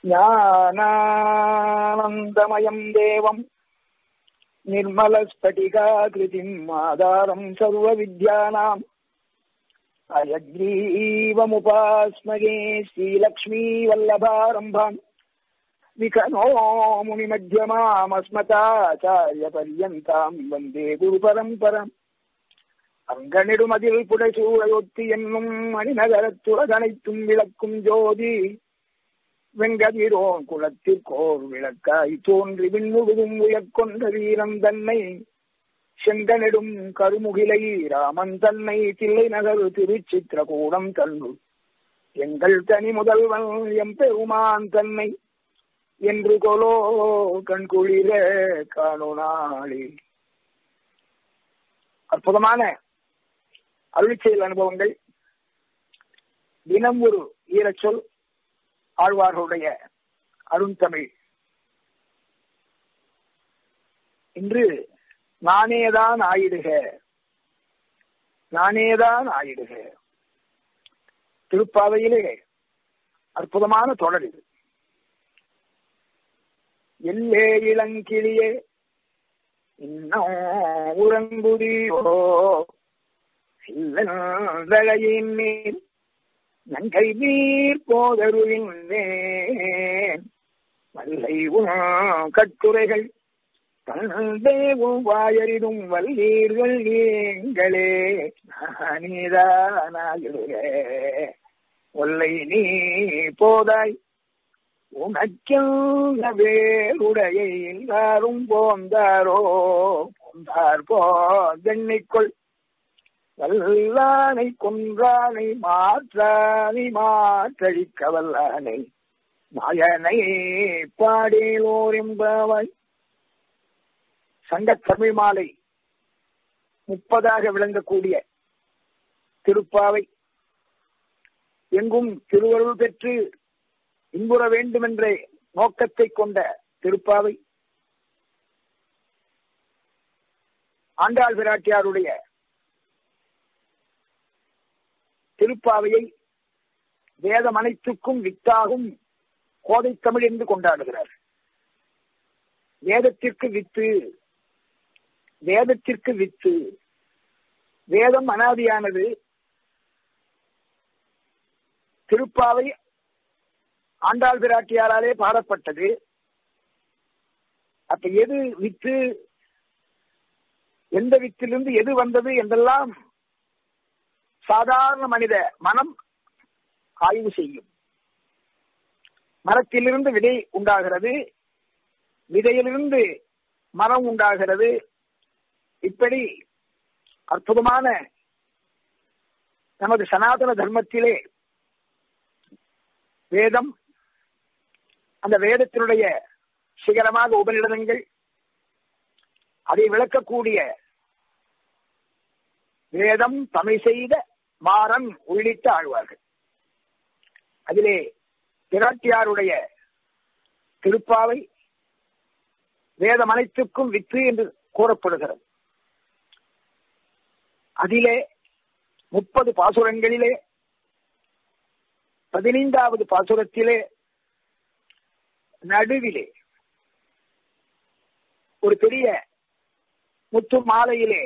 ஞானானந்தமயம் தேவம் निर्मलस्फटिकाकृतिम् आधारम् सर्वविद्यानाम् अयग्रीवमुपास्मगे श्रीलक्ष्मीवल्लभारम्भाम् विकनो मुनिमध्यमामस्मताचार्यपर्यन्ताम् वन्दे गुरुपरम्परम् அங்கனிடுமதில் புடைசூழையொத்தி என்னும் மணிநகரத்துலகனைத்தும் விளக்கும் ஜோதி வெங்கதிரோன் குலத்திற்கோர் விளக்காய் தோன்றி விண்முழுதும் உயர்கொண்ட வீரன் தன்னை செங்கனிடும் கருமுகிலை ராமன் தன்னை தில்லை நகர் திருச்சித்திரகூடம் தன்னு எங்கள் தனி முதல்வன் எம்பெருமான் தன்னை என்று கொலோ கண்குளிர காணோனாளே அற்புதமான அருளிச்செயல் அனுபவங்கள் தினம் ஒரு ஈரச்சொல் ஆழ்வார்களுடைய அருண்தமிழ் இன்று நானேதான் ஆயிடுக நானேதான் ஆயிடுக திருப்பாவையிலே அற்புதமான தொடர் இது எல்லே இளங்கிளியே இன்னும் உறங்குதியோ சில்லகையின் மேல் நங்கை நீர் போதருவின்றேன் வல்லை கட்டுரைகள் தந்தேவும் வாயறிடும் வல்லீர்கள் நீங்களே நீதானாயுடைய ஒல்லை நீ போதாய் உனக்கெல்ல வேறுடைய எல்லாரும் போந்தாரோ போந்தார் போதெண்ணிக்கொள் வல்லானை கொன்றானை மாற்றானை மாற்றழிக்க வல்லானை மாயனை பாடேலோர் என்பாவாய் சங்க தமிழ் மாலை முப்பதாக விளங்கக்கூடிய திருப்பாவை எங்கும் திருவருள் பெற்று இன்புற வேண்டும் என்ற நோக்கத்தை கொண்ட திருப்பாவை ஆண்டாள் பிராட்டியாருடைய திருப்பாவையை வேதம் அனைத்துக்கும் வித்தாகும் கோதை தமிழ் என்று கொண்டாடுகிறார் வேதத்திற்கு வித்து வேதத்திற்கு வித்து வேதம் அனாதியானது திருப்பாவை ஆண்டாள் பிராட்டியாராலே பாடப்பட்டது அப்ப எது வித்து எந்த வித்திலிருந்து எது வந்தது என்றெல்லாம் சாதாரண மனித மனம் ஆய்வு செய்யும் மரத்திலிருந்து விதை உண்டாகிறது விதையிலிருந்து மரம் உண்டாகிறது இப்படி அற்புதமான நமது சனாதன தர்மத்திலே வேதம் அந்த வேதத்தினுடைய சிகரமாக உபநிடதங்கள் அதை விளக்கக்கூடிய வேதம் தமிழ் செய்த மாறன் உள்ளிட்ட ஆழ்வார்கள் அதிலே பிராட்டியாருடைய திருப்பாவை வேதம் அனைத்துக்கும் வித்து என்று கூறப்படுகிறது அதிலே முப்பது பாசுரங்களிலே பதினைந்தாவது பாசுரத்திலே நடுவிலே ஒரு பெரிய முத்து மாலையிலே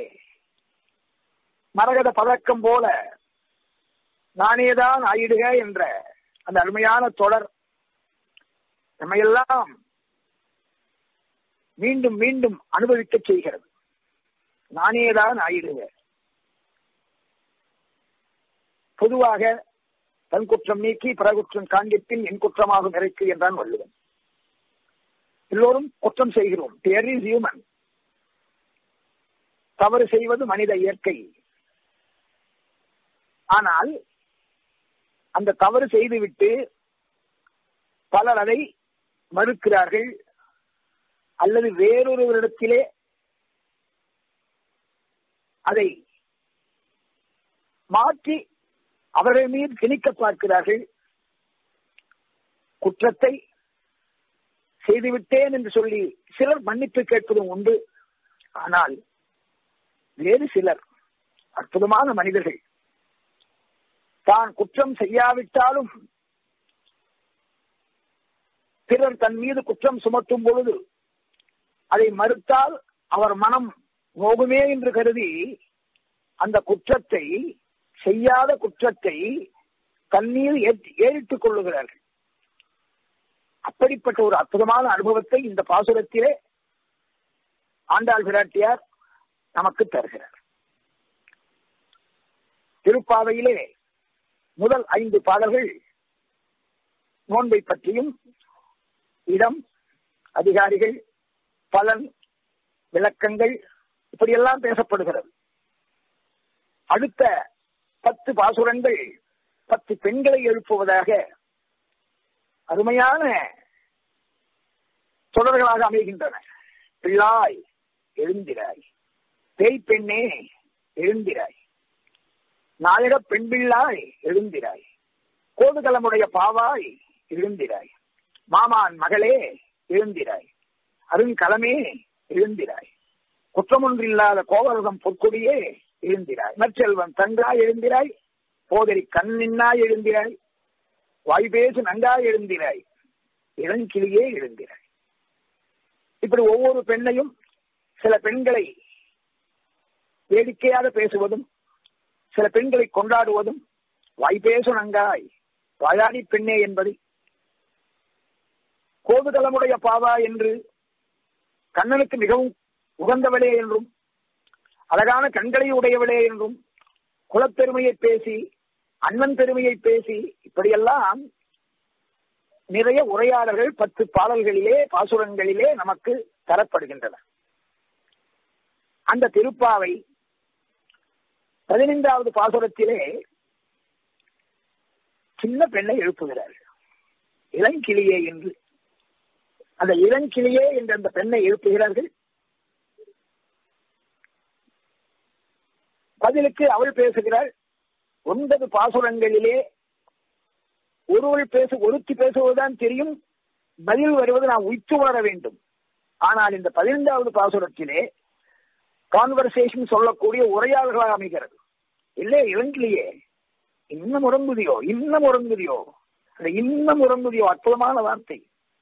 மரகத பதக்கம் போல நானேதான் ஆயிடுக என்ற அந்த அருமையான தொடர் நம்மையெல்லாம் மீண்டும் மீண்டும் அனுபவிக்க செய்கிறது நானேதான் ஆயிடுக பொதுவாக தன் குற்றம் நீக்கி பிறகுற்றம் காண்பிப்பின் என் குற்றமாகும் இறைக்கு என்றான் வள்ளுவன் எல்லோரும் குற்றம் செய்கிறோம் தேர் இஸ் ஹியூமன் தவறு செய்வது மனித இயற்கை ஆனால் அந்த தவறு செய்துவிட்டு பலர் அதை மறுக்கிறார்கள் அல்லது வேறொருவரிடத்திலே அதை மாற்றி அவர்கள் மீது திணிக்க பார்க்கிறார்கள் குற்றத்தை செய்துவிட்டேன் என்று சொல்லி சிலர் மன்னிப்பு கேட்பதும் உண்டு ஆனால் வேறு சிலர் அற்புதமான மனிதர்கள் தான் குற்றம் செய்யாவிட்டாலும் பிறர் தன் மீது குற்றம் சுமத்தும் பொழுது அதை மறுத்தால் அவர் மனம் நோகுமே என்று கருதி அந்த குற்றத்தை செய்யாத குற்றத்தை தன் மீது ஏறிட்டுக் கொள்ளுகிறார்கள் அப்படிப்பட்ட ஒரு அற்புதமான அனுபவத்தை இந்த பாசுரத்திலே ஆண்டாள் பிராட்டியார் நமக்கு தருகிறார் திருப்பாவையிலே முதல் ஐந்து பாடல்கள் நோன்பை பற்றியும் இடம் அதிகாரிகள் பலன் விளக்கங்கள் இப்படியெல்லாம் பேசப்படுகிறது அடுத்த பத்து பாசுரங்கள் பத்து பெண்களை எழுப்புவதாக அருமையான தொடர்களாக அமைகின்றன பிள்ளாய் எழுந்திராய் பேய் பெண்ணே எழுந்திராய் நாயக பெண் பிள்ளாய் எழுந்திராய் கோதுகலமுடைய பாவாய் எழுந்திராய் மாமான் மகளே எழுந்திராய் அருங்கலமே எழுந்திராய் குற்றமொன்றில்லாத கோவரதம் பொற்கொடியே எழுந்திராய் நற்செல்வன் தங்காய் எழுந்திராய் போதரி கண்ணின்னாய் எழுந்திராய் வாய்பேசு நங்காய் எழுந்திராய் இளங்கிளியே எழுந்திராய் இப்படி ஒவ்வொரு பெண்ணையும் சில பெண்களை வேடிக்கையாக பேசுவதும் சில பெண்களை கொண்டாடுவதும் வாய்பேசு நங்காய் வாயாடி பெண்ணே என்பதை கோதுகலமுடைய பாவா என்று கண்ணனுக்கு மிகவும் உகந்தவளே என்றும் அழகான கண்களை உடையவளே என்றும் குலப்பெருமையை பேசி அண்ணன் பெருமையை பேசி இப்படியெல்லாம் நிறைய உரையாடல்கள் பத்து பாடல்களிலே பாசுரங்களிலே நமக்கு தரப்படுகின்றன அந்த திருப்பாவை பதினைந்தாவது பாசுரத்திலே சின்ன பெண்ணை எழுப்புகிறார் இளங்கிளியே என்று அந்த இளங்கிளியே என்று அந்த பெண்ணை எழுப்புகிறார்கள் பதிலுக்கு அவள் பேசுகிறாள் ஒன்பது பாசுரங்களிலே ஒருவள் பேசு ஒருத்தி பேசுவதுதான் தெரியும் பதில் வருவது நாம் உய்த்து உணர வேண்டும் ஆனால் இந்த பதினைந்தாவது பாசுரத்திலே கான்வர்சேஷன் சொல்லக்கூடிய உரையாடல்களாக அமைகிறது இல்லே இளங்கிலேயே இன்னும் உறங்குதியோ இன்னும் உறங்குதியோ அந்த இன்னும் உறங்குதியோ அற்புதமான வார்த்தை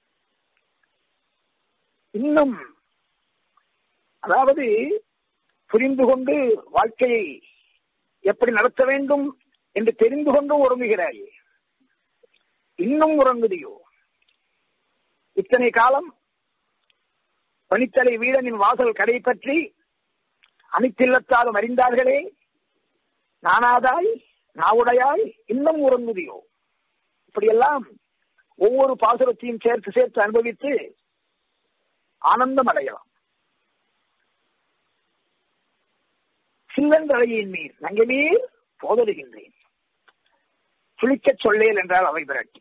இன்னும் அதாவது புரிந்து கொண்டு வாழ்க்கையை எப்படி நடத்த வேண்டும் என்று தெரிந்து கொண்டும் உறங்குகிறாய் இன்னும் உறங்குதியோ இத்தனை காலம் பனித்தலை வீரனின் வாசல் கடை பற்றி அனைத்தில்லத்தாலும் அறிந்தார்களே நானாதாய் நாவுடையாய் இன்னும் உறங்குதியோ இப்படியெல்லாம் ஒவ்வொரு பாசுரத்தையும் சேர்த்து சேர்த்து அனுபவித்து ஆனந்தம் அடையலாம் சில்லன்றழையின் நீர் நங்க நீர் போதடுகின்றேன் சுழிக்கச் சொல்லேல் என்றால் அவை பிராட்டி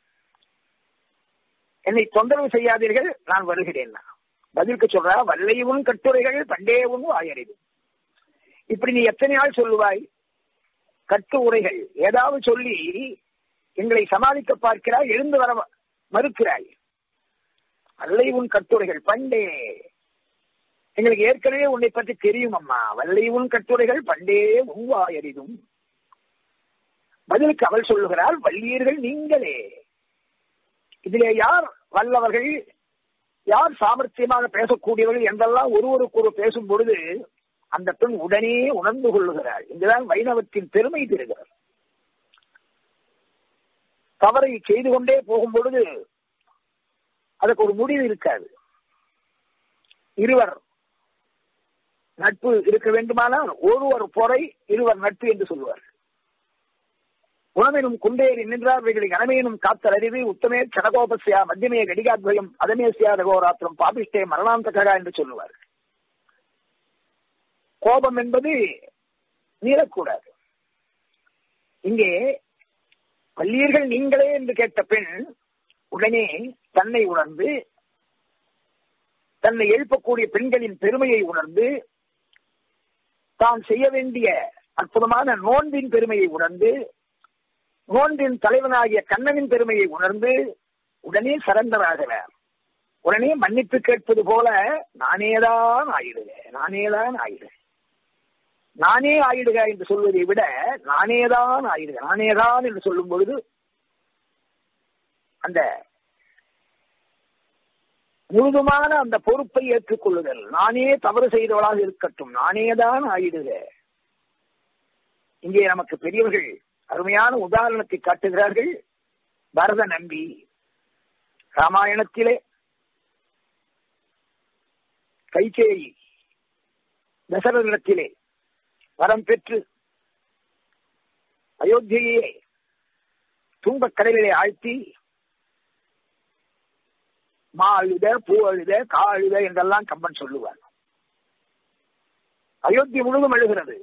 என்னை தொந்தரவு செய்யாதீர்கள் நான் வருகிறேன் பதிலுக்கு சொல்றா வல்லையும் கட்டுரைகள் பண்டே உன் வாயறிவு இப்படி நீ எத்தனை நாள் சொல்லுவாய் கட்டு உரைகள் ஏதாவது சொல்லி எங்களை சமாளிக்க பார்க்கிறாய் எழுந்து வர மறுக்கிறாய் அல்லை உன் கட்டுரைகள் பண்டே எங்களுக்கு ஏற்கனவே உன்னை பற்றி தெரியும் அம்மா வல்லை உன் கட்டுரைகள் பண்டே உன்வாயறிதும் பதிலுக்கு அவள் சொல்லுகிறாள் வள்ளியர்கள் நீங்களே இதிலே யார் வல்லவர்கள் யார் சாமர்த்தியமாக பேசக்கூடியவர்கள் என்றெல்லாம் ஒருவருக்கு ஒரு பேசும் பொழுது அந்த பெண் உடனே உணர்ந்து கொள்ளுகிறாள் இங்குதான் வைணவத்தின் பெருமை பெறுகிறார் தவறை செய்து கொண்டே போகும் பொழுது அதுக்கு ஒரு முடிவு இருக்காது இருவர் நட்பு இருக்க வேண்டுமானால் ஒருவர் பொறை இருவர் நட்பு என்று சொல்லுவார் குணமெனும் குண்டேறி நின்றார்வைகளை கனமேனும் காத்தல் அறிவு உத்தமே சடகோபஸ்யா மத்தியமே கடிகாத்வயம் அதமேசியா ரகோராத்திரம் பாபிஷ்டே மரணாந்தகா என்று சொல்லுவார் கோபம் என்பது மீறக்கூடாது இங்கே பள்ளியர்கள் நீங்களே என்று கேட்ட பெண் உடனே தன்னை உணர்ந்து தன்னை எழுப்பக்கூடிய பெண்களின் பெருமையை உணர்ந்து தான் செய்ய வேண்டிய அற்புதமான நோன்பின் பெருமையை உணர்ந்து நோன்பின் தலைவனாகிய கண்ணனின் பெருமையை உணர்ந்து உடனே சரண்டராகிறார் உடனே மன்னிப்பு கேட்பது போல நானேதான் ஆயிடுக நானேதான் ஆயிடுக நானே ஆயிடுக என்று சொல்வதை விட நானேதான் ஆயிடுக நானேதான் என்று சொல்லும் பொழுது அந்த முழுதுமான அந்த பொறுப்பை ஏற்றுக்கொள்ளுதல் நானே தவறு செய்தவளாக இருக்கட்டும் நானேதான் ஆயிடுக இங்கே நமக்கு பெரியவர்கள் அருமையான உதாரணத்தை காட்டுகிறார்கள் பரத நம்பி ராமாயணத்திலே கைகேயி தசரதத்திலே வரம் பெற்று அயோத்தியையே துன்பக் கடலிலே ஆழ்த்தி மா அழுத பூ அழுத கா அழுத என்றெல்லாம் கம்பன் சொல்லுவார் அயோத்தி முழுவதும் அழுகிறது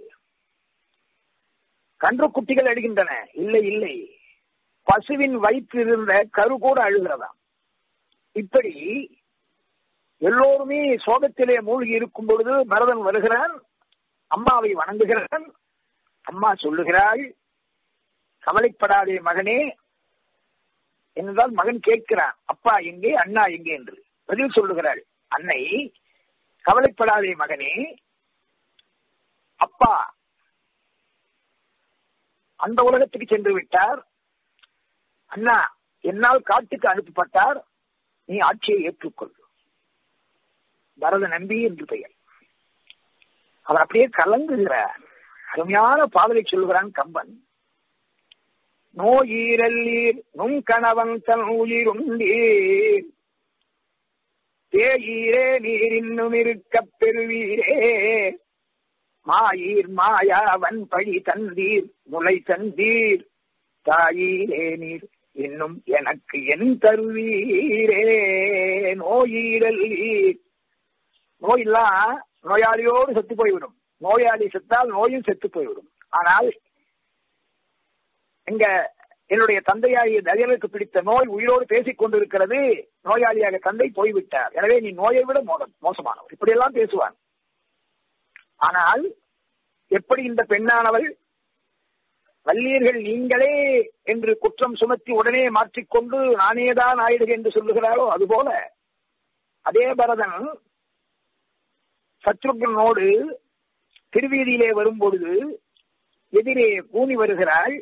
கன்று குட்டிகள் அழுகின்றன இல்லை இல்லை பசுவின் வயிற்றில் இருந்த கரு கூட அழுகிறதாம் இப்படி எல்லோருமே சோகத்திலே மூழ்கி இருக்கும் பொழுது பரதன் வருகிறான் அம்மாவை வணங்குகிறான் அம்மா சொல்லுகிறாள் கவலைப்படாதே மகனே என்றால் மகன் கேட்கிறான் அப்பா எங்கே அண்ணா எங்கே என்று பதில் சொல்லுகிறாள் அன்னை கவலைப்படாதே மகனே அப்பா அந்த உலகத்துக்கு சென்று விட்டார் அண்ணா என்னால் காட்டுக்கு அனுப்பப்பட்டார் நீ ஆட்சியை ஏற்றுக்கொள் பரத நம்பி என்று பெயர் அவர் அப்படியே கலங்குகிறார் அருமையான பாதலை சொல்லுகிறான் கம்பன் நோயீரல்லீர் நும் கணவன் தன் உயிருண்டீர் தேயீரே நீர் இன்னும் இருக்கப் பெறுவீரே மாயீர் மாயாவன் பழி தந்தீர் முளை தந்தீர் தாயீரே நீர் இன்னும் எனக்கு என் தருவீரே நோயீரல்லீர் நோயெல்லாம் நோயாளியோடு செத்து போய்விடும் நோயாளி செத்தால் நோயும் செத்து போய்விடும் ஆனால் எங்க என்னுடைய தந்தையாகிய தயலுக்கு பிடித்த நோய் உயிரோடு பேசிக் கொண்டிருக்கிறது நோயாளியாக தந்தை போய்விட்டார் எனவே நீ நோயை விட மோசமானவர் இப்படியெல்லாம் பேசுவான் ஆனால் எப்படி இந்த பெண்ணானவள் வல்லீர்கள் நீங்களே என்று குற்றம் சுமத்தி உடனே மாற்றிக்கொண்டு நானேதான் ஆயிடுக என்று சொல்லுகிறாளோ அதுபோல அதே பரதன் சத்ருகனோடு திருவீதியிலே வரும்பொழுது எதிரே பூமி வருகிறாள்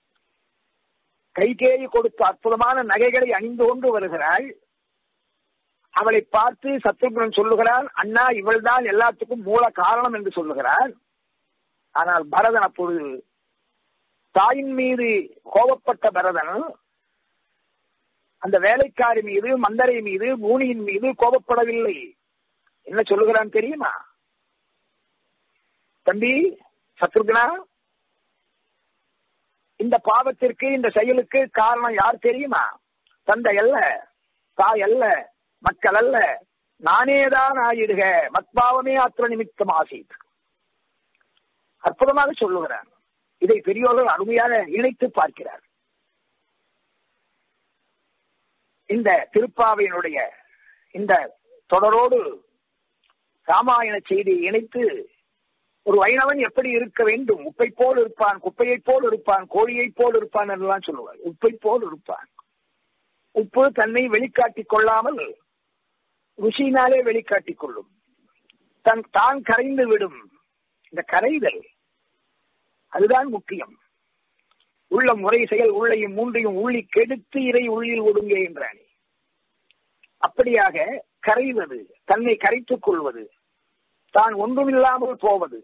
கைகேயி கொடுத்த அற்புதமான நகைகளை அணிந்து கொண்டு வருகிறாள் அவளை பார்த்து சத்ருகன் சொல்லுகிறான் அண்ணா இவள்தான் எல்லாத்துக்கும் மூல காரணம் என்று சொல்லுகிறார் ஆனால் பரதன் அப்பொழுது தாயின் மீது கோபப்பட்ட பரதன் அந்த வேலைக்காரி மீது மந்தரை மீது பூனியின் மீது கோபப்படவில்லை என்ன சொல்லுகிறான் தெரியுமா தம்பி சத்ருக்னா இந்த பாவத்திற்கு இந்த செயலுக்கு காரணம் யார் தெரியுமா தந்தை அல்ல தாய் அல்ல மக்கள் அல்ல நானேதான் ஆயிடுக மத்பாவமே ஆத்திர நிமித்தம் ஆசீத் அற்புதமாக சொல்லுகிறார் இதை பெரியோர்கள் அருமையாக இணைத்து பார்க்கிறார் இந்த திருப்பாவையினுடைய இந்த தொடரோடு ராமாயண செய்தியை இணைத்து ஒரு வைணவன் எப்படி இருக்க வேண்டும் உப்பை போல் இருப்பான் குப்பையை போல் இருப்பான் கோழியை போல் இருப்பான் என்றெல்லாம் சொல்லுவார் உப்பை போல் இருப்பான் உப்பு தன்னை வெளிக்காட்டிக் கொள்ளாமல் ருசியினாலே வெளிக்காட்டிக் கொள்ளும் தன் தான் கரைந்து விடும் இந்த கரைதல் அதுதான் முக்கியம் உள்ள முறை செயல் உள்ளையும் மூன்றையும் உள்ளி கெடுத்து இறை உள்ளில் ஒடுங்க என்றானே அப்படியாக கரைவது தன்னை கரைத்துக் கொள்வது தான் ஒன்றுமில்லாமல் போவது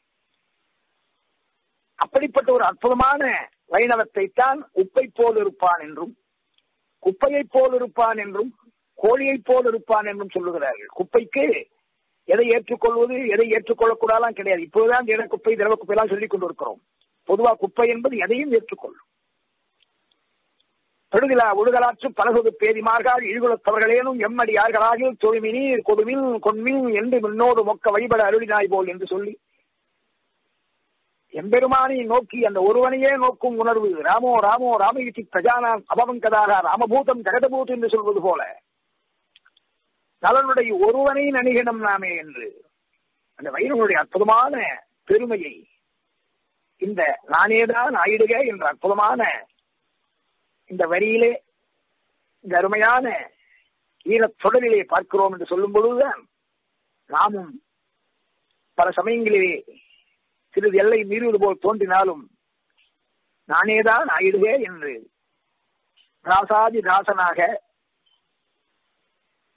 அப்படிப்பட்ட ஒரு அற்புதமான வைணவத்தை தான் உப்பை போல் இருப்பான் என்றும் குப்பையை போல் இருப்பான் என்றும் கோழியை போல் இருப்பான் என்றும் சொல்லுகிறார்கள் குப்பைக்கு எதை ஏற்றுக்கொள்வது எதை ஏற்றுக்கொள்ளக்கூடாதான் கிடையாது இப்போதுதான் திட குப்பை திரவ குப்பை எல்லாம் சொல்லிக் கொண்டிருக்கிறோம் பொதுவா குப்பை என்பது எதையும் ஏற்றுக்கொள்ளும் தொழுதிலா ஒழுகலாற்று பலகுது பேதிமார்கள் இழுகுலத்தவர்களேனும் எம்மடி யார்களாகில் தொழுமினீர் கொடுமின் கொன்மின் என்று முன்னோடு மொக்க வழிபட அருளினாய் போல் என்று சொல்லி எம்பெருமானை நோக்கி அந்த ஒருவனையே நோக்கும் உணர்வு ராமோ ராமோ ராமகிச்சி பிரஜானாம் அபவங்கதாக ராமபூதம் ஜெகதபூத் என்று சொல்வது போல நலனுடைய ஒருவனை நணிகணும் நாமே என்று அந்த வைரவனுடைய அற்புதமான பெருமையை இந்த நானேதான் ஆயிடுக என்ற அற்புதமான இந்த வரியிலே இந்த அருமையான ஈரத் தொடரிலே பார்க்கிறோம் என்று சொல்லும் பொழுதுதான் நாமும் பல சமயங்களிலே சிறிது எல்லை மீறுவது போல் தோன்றினாலும் நானேதான் ஆயிடுக என்று ராசாதி தாசனாக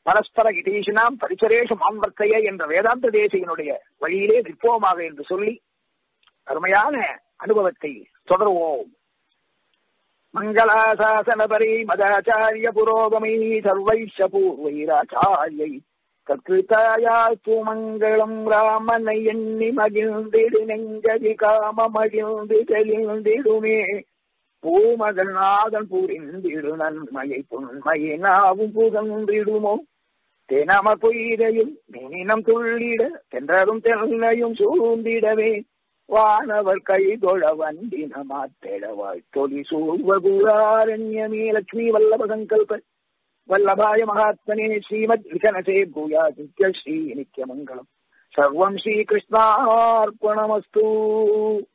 பரஸ்பர இதீஷினாம் பரிசரேஷு மாம்பர்த்தைய என்ற வேதாந்த தேசிகனுடைய வழியிலே நிற்போமாக என்று சொல்லி அருமையான அனுபவத்தை தொடருவோம் மங்களாசாசனபரி மதாச்சாரிய புரோகமை சர்வைஷ பூர்வைராச்சாரியை கற்கிருத்தாயாஸ்து மங்களம் ராமனை எண்ணி மகிழ்ந்திடு நெஞ்சதி காம மகிழ்ந்து தெளிந்திடுமே பூமகள் நாதன் புரிந்திடு நன்மையை புண்மையை நாவும் புகழ்ந்திடுமோ தெனம பொய்தையில் மீனினம் துள்ளிட தென்றரும் தென்னையும் சூழ்ந்திடவே வானவர் கைதொழ வண்டின மாத்தெடவாய் தொலி சூர்வகுலாரண்யமே லட்சுமி வல்லப சங்கல்ப வல்லபாய மகாத்மனே ஸ்ரீமத் விகனசே பூயா நித்ய ஸ்ரீ நித்யமங்கலம் சர்வம் ஸ்ரீகிருஷ்ணார்ப்பணமஸ்து